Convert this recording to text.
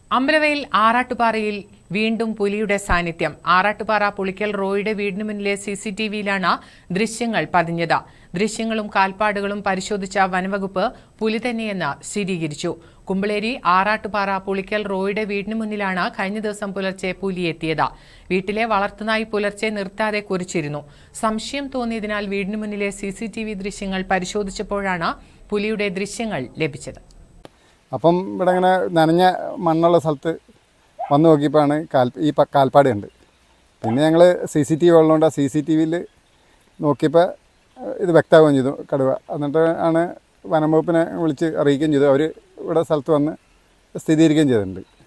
അമ്പലവയൽ ആറാട്ടുപാറയിൽ വീണ്ടും പുലിയുടെ സാന്നിധ്യം ആറാട്ടുപാറ പുളിക്കൽ റോയുടെ വീടിന് മുന്നിലെ സി സി ടി വിയിലാണ് ദൃശ്യങ്ങൾ പതിഞ്ഞത് ദൃശ്യങ്ങളും കാൽപ്പാടുകളും പരിശോധിച്ച വനവകുപ്പ് പുലി തന്നെയെന്ന് സ്ഥിരീകരിച്ചു കുമ്പളേരി ആറാട്ടുപാറ പുളിക്കൽ റോയുടെ വീടിന് മുന്നിലാണ് കഴിഞ്ഞ ദിവസം പുലർച്ചെ പുലി എത്തിയത് വീട്ടിലെ വളർത്തുനായി പുലർച്ചെ നിർത്താതെ കുറിച്ചിരുന്നു സംശയം തോന്നിയതിനാൽ വീടിന് മുന്നിലെ സി സി ടി വി ദൃശ്യങ്ങൾ പരിശോധിച്ചപ്പോഴാണ് പുലിയുടെ ദൃശ്യങ്ങൾ ലഭിച്ചത് അപ്പം ഇവിടെ ഇങ്ങനെ നനഞ്ഞ മണ്ണുള്ള സ്ഥലത്ത് വന്ന് നോക്കിയപ്പോഴാണ് കാൽ ഈ പ- കാൽപ്പാട് ഉണ്ട് പിന്നെ ഞങ്ങൾ സി സി ടി വി ഉള്ളതുകൊണ്ട് ആ സി സി ടി വിയിൽ നോക്കിയപ്പോൾ ഏഹ്, ഇത് വ്യക്തമാവുകയും ചെയ്തു കടുവ എന്നിട്ട് ആണ് വനം വകുപ്പിനെ വിളിച്ച് അറിയിക്കുകയും ചെയ്തു അവർ ഇവിടെ സ്ഥലത്ത് വന്ന് സ്ഥിരീകരിക്കുകയും ചെയ്തിട്ടുണ്ട്